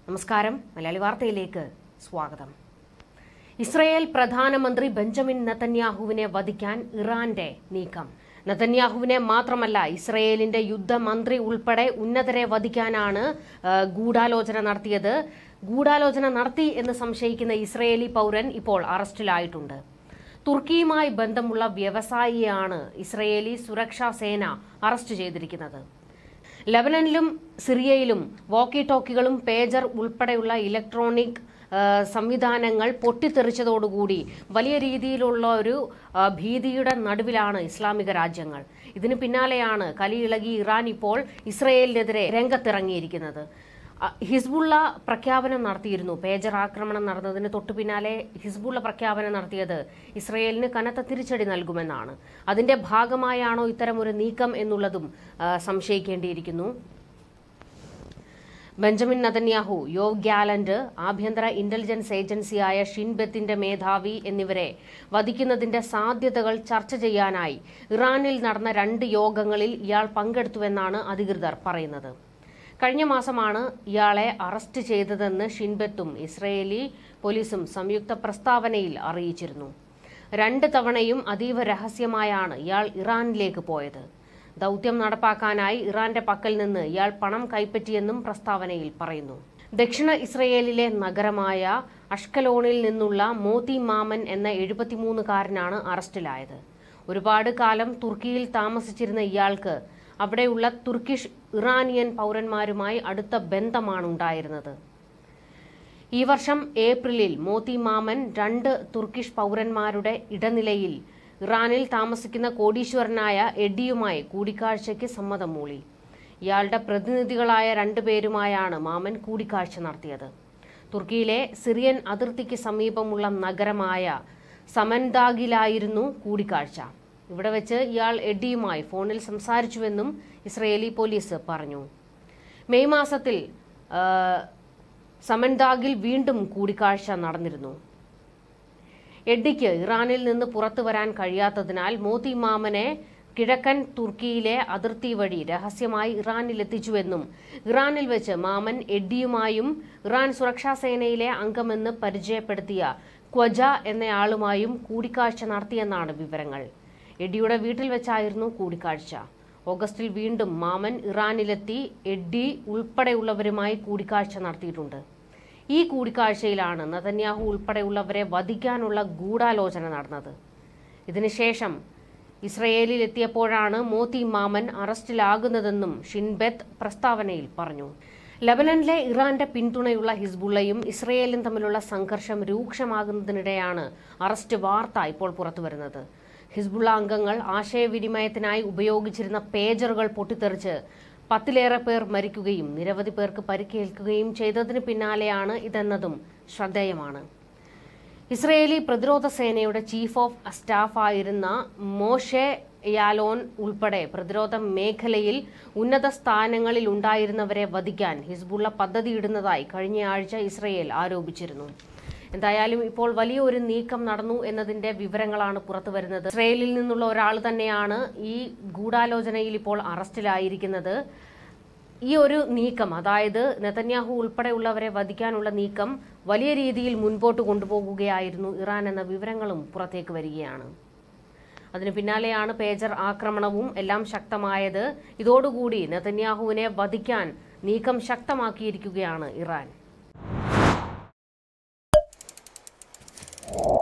നമസ്കാരം മലയാളി വാർത്തയിലേക്ക് സ്വാഗതം ഇസ്രയേൽ പ്രധാനമന്ത്രി ബെഞ്ചമിൻ നെതന്യാഹുവിനെ വധിക്കാൻ ഇറാന്റെ നീക്കം നെതന്യാഹുവിനെ മാത്രമല്ല ഇസ്രയേലിന്റെ യുദ്ധമന്ത്രി ഉൾപ്പെടെ ഉന്നതരെ വധിക്കാനാണ് ആ, ഗൂഢാലോചന നടത്തിയത് ഗൂഢാലോചന നടത്തി എന്ന് സംശയിക്കുന്ന ഇസ്രയേലി പൗരൻ ഇപ്പോൾ അറസ്റ്റിലായിട്ടുണ്ട് തുർക്കിയുമായി ബന്ധമുള്ള വ്യവസായിയെയാണ് ഇസ്രയേലി സുരക്ഷാ സേന അറസ്റ്റ് ചെയ്തിരിക്കുന്നത് ലബനനിലും സിറിയയിലും വോക്കി ടോക്കികളും പേജർ ഉൾപ്പെടെയുള്ള ഇലക്ട്രോണിക് ആ, സംവിധാനങ്ങൾ പൊട്ടിത്തെറിച്ചതോടുകൂടി വലിയ രീതിയിലുള്ള ഒരു ആ, ഭീതിയുടെ നടുവിലാണ് ഇസ്ലാമിക രാജ്യങ്ങൾ ഇതിന് പിന്നാലെയാണ് കലിയിളകി ഇറാൻ ഇപ്പോൾ ഇസ്രയേലിനെതിരെ രംഗത്തിറങ്ങിയിരിക്കുന്നത് ആ, ഹിസ്ബുള്ള പ്രഖ്യാപനം നടത്തിയിരുന്നു പേജർ ആക്രമണം നടന്നതിന് തൊട്ടു പിന്നാലെ ഹിസ്ബുള്ള പ്രഖ്യാപനം നടത്തിയത് ഇസ്രയേലിന് കനത്ത തിരിച്ചടി നൽകുമെന്നാണ് അതിന്റെ ഭാഗമായാണോ ഇത്തരമൊരു നീക്കം എന്നുള്ളതും ആ, സംശയിക്കേണ്ടിയിരിക്കുന്നു ബെഞ്ചമിൻ നതന്യാഹു യോവ് ഗ്യാലന്റ് ആഭ്യന്തര ഇന്റലിജൻസ് ഏജൻസിയായ ഷിൻബെത്തിന്റെ മേധാവി എന്നിവരെ വധിക്കുന്നതിന്റെ സാധ്യതകൾ ചർച്ച ചെയ്യാനായി ഇറാനിൽ നടന്ന രണ്ട് യോഗങ്ങളിൽ ഇയാൾ പങ്കെടുത്തുവെന്നാണ് അധികൃതർ പറയുന്നത് കഴിഞ്ഞ മാസമാണ് ഇയാളെ അറസ്റ്റ് ചെയ്തതെന്ന് ഷിൻബെത്തും ഇസ്രയേലി പോലീസും സംയുക്ത പ്രസ്താവനയിൽ അറിയിച്ചിരുന്നു രണ്ട് തവണയും അതീവ രഹസ്യമായാണ് ഇയാൾ ഇറാനിലേക്ക് പോയത് ദൗത്യം നടപ്പാക്കാനായി ഇറാന്റെ പക്കൽ നിന്ന് ഇയാൾ പണം കൈപ്പറ്റിയെന്നും പ്രസ്താവനയിൽ പറയുന്നു ദക്ഷിണ ഇസ്രയേലിലെ നഗരമായ അഷ്കലോണിൽ നിന്നുള്ള മോത്തി മാമൻ എന്ന എഴുപത്തിമൂന്നുകാരനാണ് അറസ്റ്റിലായത് ഒരുപാട് കാലം തുർക്കിയിൽ താമസിച്ചിരുന്ന ഇയാൾക്ക് അവിടെയുള്ള തുർക്കിഷ് ഇറാനിയൻ പൗരന്മാരുമായി അടുത്ത ബന്ധമാണ് ഉണ്ടായിരുന്നത് ഈ വർഷം ഏപ്രിലിൽ മോത്തി മാമൻ രണ്ട് തുർക്കിഷ് പൗരന്മാരുടെ ഇടനിലയിൽ ഇറാനിൽ താമസിക്കുന്ന കോടീശ്വരനായ എഡിയുമായി കൂടിക്കാഴ്ചയ്ക്ക് സമ്മതം മൂളി ഇയാളുടെ പ്രതിനിധികളായ രണ്ടുപേരുമായാണ് മാമൻ കൂടിക്കാഴ്ച നടത്തിയത് തുർക്കിയിലെ സിറിയൻ അതിർത്തിക്ക് സമീപമുള്ള നഗരമായ സമൻദാഗിലായിരുന്നു കൂടിക്കാഴ്ച ഇവിടെ വെച്ച് ഇയാൾ എഡിയുമായി ഫോണിൽ സംസാരിച്ചുവെന്നും ഇസ്രയേലി പോലീസ് പറഞ്ഞു മെയ് മാസത്തിൽ ആ, സമൻദാഗിൽ വീണ്ടും കൂടിക്കാഴ്ച നടന്നിരുന്നു എഡ്ഡിക്ക് ഇറാനിൽ നിന്ന് പുറത്തു വരാൻ കഴിയാത്തതിനാൽ മോത്തി മാമനെ കിഴക്കൻ തുർക്കിയിലെ അതിർത്തി വഴി രഹസ്യമായി ഇറാനിലെത്തിച്ചുവെന്നും ഇറാനിൽ വെച്ച് മാമൻ എഡ്ഡിയുമായും ഇറാൻ സുരക്ഷാ സേനയിലെ അംഗമെന്ന് പരിചയപ്പെടുത്തിയ ക്വജ എന്നയാളുമായും കൂടിക്കാഴ്ച നടത്തിയെന്നാണ് വിവരങ്ങൾ എഡ്ഡിയുടെ വീട്ടിൽ വെച്ചായിരുന്നു കൂടിക്കാഴ്ച ഓഗസ്റ്റിൽ വീണ്ടും മാമൻ ഇറാനിലെത്തി എഡ്ഡി ഉൾപ്പെടെയുള്ളവരുമായി കൂടിക്കാഴ്ച നടത്തിയിട്ടുണ്ട് ഈ കൂടിക്കാഴ്ചയിലാണ് നതന്യാഹു ഉൾപ്പെടെയുള്ളവരെ വധിക്കാനുള്ള ഗൂഢാലോചന നടന്നത് ഇതിനുശേഷം ഇസ്രയേലിൽ എത്തിയപ്പോഴാണ് മോത്തി മാമൻ അറസ്റ്റിലാകുന്നതെന്നും ഷിൻബെത്ത് പ്രസ്താവനയിൽ പറഞ്ഞു ലബനനിലെ ഇറാന്റെ പിന്തുണയുള്ള ഹിസ്ബുള്ളയും ഇസ്രയേലും തമ്മിലുള്ള സംഘർഷം രൂക്ഷമാകുന്നതിനിടെയാണ് അറസ്റ്റ് വാർത്ത ഇപ്പോൾ പുറത്തുവരുന്നത് ഹിസ്ബുള്ള അംഗങ്ങൾ ആശയവിനിമയത്തിനായി ഉപയോഗിച്ചിരുന്ന പേജറുകൾ പൊട്ടിത്തെറിച്ച് പത്തിലേറെ പേർ മരിക്കുകയും നിരവധി പേർക്ക് പരിക്കേൽക്കുകയും ചെയ്തതിന് പിന്നാലെയാണ് ഇതെന്നതും ശ്രദ്ധേയമാണ് ഇസ്രയേലി പ്രതിരോധ സേനയുടെ ചീഫ് ഓഫ് സ്റ്റാഫ് ആയിരുന്ന മോഷെ യാലോൻ ഉൾപ്പെടെ പ്രതിരോധ മേഖലയിൽ ഉന്നത സ്ഥാനങ്ങളിൽ ഉണ്ടായിരുന്നവരെ വധിക്കാൻ ഹിസ്ബുള്ള പദ്ധതിയിടുന്നതായി കഴിഞ്ഞയാഴ്ച ഇസ്രയേൽ ആരോപിച്ചിരുന്നു എന്തായാലും ഇപ്പോൾ വലിയ ഒരു നീക്കം നടന്നു എന്നതിന്റെ വിവരങ്ങളാണ് പുറത്തുവരുന്നത് ഇസ്രയേലിൽ നിന്നുള്ള ഒരാൾ തന്നെയാണ് ഈ ഗൂഢാലോചനയിൽ ഇപ്പോൾ അറസ്റ്റിലായിരിക്കുന്നത് ഈ ഒരു നീക്കം അതായത് നെതന്യാഹു ഉൾപ്പെടെയുള്ളവരെ വധിക്കാനുള്ള നീക്കം വലിയ രീതിയിൽ മുൻപോട്ട് കൊണ്ടുപോകുകയായിരുന്നു ഇറാൻ എന്ന വിവരങ്ങളും പുറത്തേക്ക് വരികയാണ് അതിനു പിന്നാലെയാണ് പേജർ ആക്രമണവും എല്ലാം ശക്തമായത് ഇതോടുകൂടി നെതന്യാഹുവിനെ വധിക്കാൻ നീക്കം ശക്തമാക്കിയിരിക്കുകയാണ് ഇറാൻ